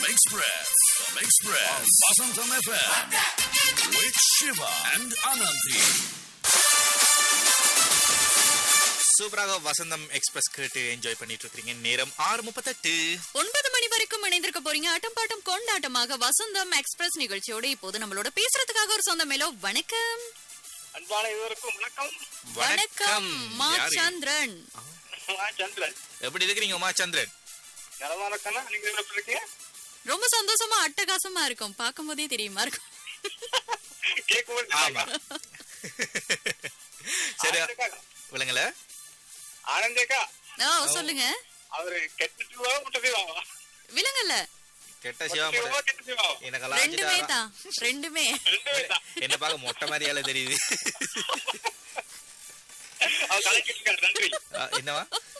Express. The Express. Vasantham FM. With Shiva and Ananthi. சூப்பராக வசந்தம் express கேட்டு enjoy பண்ணிட்டு இருக்கீங்க நேரம் ஆறு முப்பத்தெட்டு ஒன்பது மணி வரைக்கும் இணைந்திருக்க போறீங்க ஆட்டம் பாட்டம் கொண்டாட்டமாக வசந்தம் எக்ஸ்பிரஸ் நிகழ்ச்சியோட இப்போது நம்மளோட பேசுறதுக்காக ஒரு சொந்த மேலோ வணக்கம் அன்பான இருவருக்கும் வணக்கம் வணக்கம் மா யாரு? சந்திரன் நான் சந்திரன் எப்படி இருக்கிறீங்க உமா சந்திரன் நலமா இருக்கா நீங்க எப்படி இருக்கீங்க ரொம்ப சந்தோஷமா அட்டகாசமா இருக்கும் பார்க்கும் போதே தெரியுமா இருக்கும் கேட்கும்போது ஆமா சரி விளங்கல ஆனந்தேக்கா ஓ சொல்லுங்க அவரு கெட்ட சிவாவா முட்டை சிவாவா விலங்கல்ல கெட்ட முட்டை சிவா சிவாவா கெட்ட சிவாவா எனக்கெல்லாம் ரெண்டுமே வச்சுட்டாரா? தான் ரெண்டுமே ரெண்டுமே தான் என்ன பார்க்க மொட்டை மாதிரியால தெரியுது அவர் கலைக்கிட்டு நன்றி ஆ, என்னவா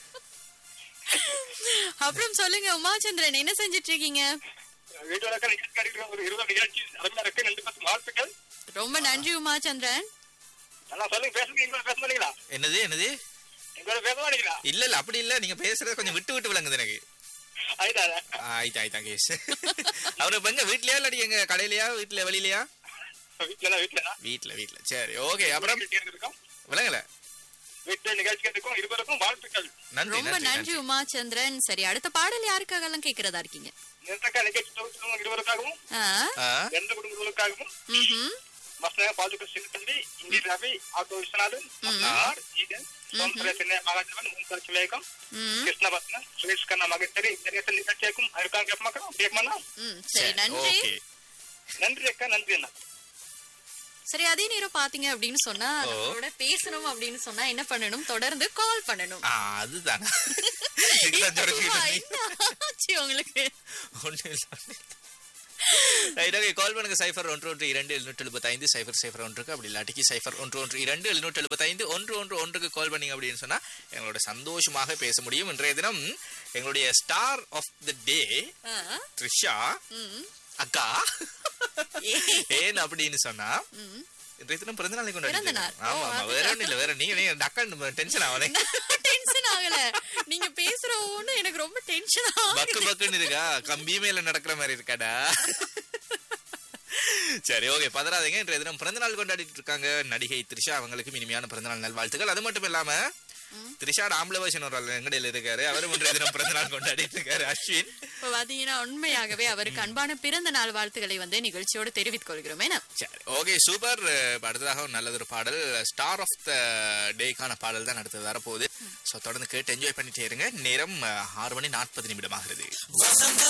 அப்புறம் சொல்லுங்க உமாச்சந்திரன் என்ன செஞ்சிட்டு இருக்கீங்க வீட்டோட நிகழ்ச்சி காட்டிட்டு ஒரு இருபது நிகழ்ச்சி அருமையா இருக்கு ரெண்டு பத்து வாழ்த்துக்கள் ரொம்ப நன்றி உமாச்சந்திரன் நல்லா சொல்லுங்க பேசுங்க எங்களோட பேச மாட்டீங்களா என்னது என்னது எங்களோட பேச மாட்டீங்களா இல்ல இல்ல அப்படி இல்ல நீங்க பேசுறது கொஞ்சம் விட்டு விட்டு விளங்குது எனக்கு அதுதான் ஆ, ஆயிட்டா ஆயிட்டா கேஸ் அவரு இப்ப எங்க வீட்லயா இல்லாட்டி எங்க கடையிலயா வீட்டுல வெளியிலயா வீட்டுல வீட்டுல வீட்ல வீட்ல சரி ஓகே அப்புறம் இருக்கோம் விளங்கல வீட்டுல நிகழ்ச்சி இருக்கும் இருவருக்கும் வாழ்த்துக்கள் நன்றி ரொம்ப நன்றி நன்றி உமாச்சந்திரன் சரி அடுத்த பாடல் யாருக்காக எல்லாம் கேக்குறதா இருக்கீங்க நிறுத்தக்கா நிகழ்ச்சி தொகுப்பு இருவருக்காகவும் ஆ? ஆ, எந்த குடும்பங்களுக்காகவும் ம்ஹும். மஸ்தக பாதுகா சிறுத்தம்பி இந்தி ரவி ஆட்டோ விஸ்வநாதன் ஆர் ஈடன் சோமசுர சென்னை மகாஜவன் முன்சாட்சி விவேகம் ம், கிருஷ்ணபத்ன சுரேஷ் கண்ணா மகத்தரி இந்த நிகழ்ச்சியாக்கும் அதுக்காக கேட்பமாக்கா கேட்கமாண்ணா ம், சரி நன்றி ஓகே நன்றி அக்கா நன்றி அண்ணா சரி அதே நேரம் பாத்தீங்க அப்படின்னு சொன்னா ஓ. நம்மளோட பேசணும் அப்படின்னு சொன்னா என்ன பண்ணணும் தொடர்ந்து கால் பண்ணணும் ஆ, அதுதானா இதுதான் தொடர்பு இதுவா? பண்ணி. என்ன ஆச்சு உங்களுக்கு ஒண்ணும் இல்ல, ஒண்ணும் இல்ல. ரைட் ஓகே கால் பண்ணுங்க சைஃபர் ஒன்று ஒன்று இரண்டு எழுநூற்று எழுபத்தைந்து சைஃபர் சைஃபர் ஒன்றுக்கு அப்படி இல்லாட்டிக்கு சைஃபர் ஒன்று ஒன்று இரண்டு எழுநூற்று எழுபத்தைந்து ஒன்று ஒன்று ஒன்றுக்கு கால் பண்ணீங்க அப்படின்னு சொன்னா எங்களோட சந்தோஷமாக பேச முடியும் இன்றைய தினம் எங்களுடைய ஸ்டார் ஆஃப் த டே ஆ, த்ரிஷா ம், அக்கா ஏ, ஏன் அப்படின்னு சொன்னா ம். இன்றைய தினம் பிறந்த நாளை பிறந்த கொண்டாடி நாள். ஆமா ஓ, ஆமா அதுதான். வேற ஒண்ணும் இல்ல வேற நீங்க நீங்க அக்கா டென்ஷன் ஆகலை டென்ஷன் ஆகல நீங்க பேசுற ஒண்ணு எனக்கு ரொம்ப டென்ஷன் பக்கு ஆகுது பக்குன்னு இருக்கா கம்பி மேல நடக்கிற மாதிரி இருக்காடா சரி ஓகே பதறாதீங்க இன்றைய தினம் பிறந்தநாள் கொண்டாடிட்டு இருக்காங்க நடிகை த்ரிஷா அவங்களுக்கு இனிமையான பிறந்தநாள் நல்வாழ்த்துக்கள் அது மட்டும் இல்லாம த்ரிஷாட ஆம்பளை வருஷன் ஒரு ஆள் எங்கடையில இருக்காரு அவரும் இன்றைய தினம் பிறந்தநாள் கொண்டாடிட்டு இருக்காரு அஸ்வின் இப்ப பாத்தீங்கன்னா உண்மையாகவே அவருக்கு அன்பான பிறந்த நாள் வாழ்த்துக்களை வந்து நிகழ்ச்சியோடு தெரிவித்துக் கொள்கிறோம் ஏன்னா சரி ஓகே சூப்பர் இப்ப அடுத்ததாக ஒரு நல்லதொரு பாடல் ஸ்டார் ஆஃப் த டேக்கான பாடல் தான் அடுத்தது வரப்போகுது ஸோ தொடர்ந்து கேட்டு என்ஜாய் பண்ணிட்டே இருங்க நேரம் அஹ், ஆறு மணி நாற்பது நிமிடம் ஆகிறது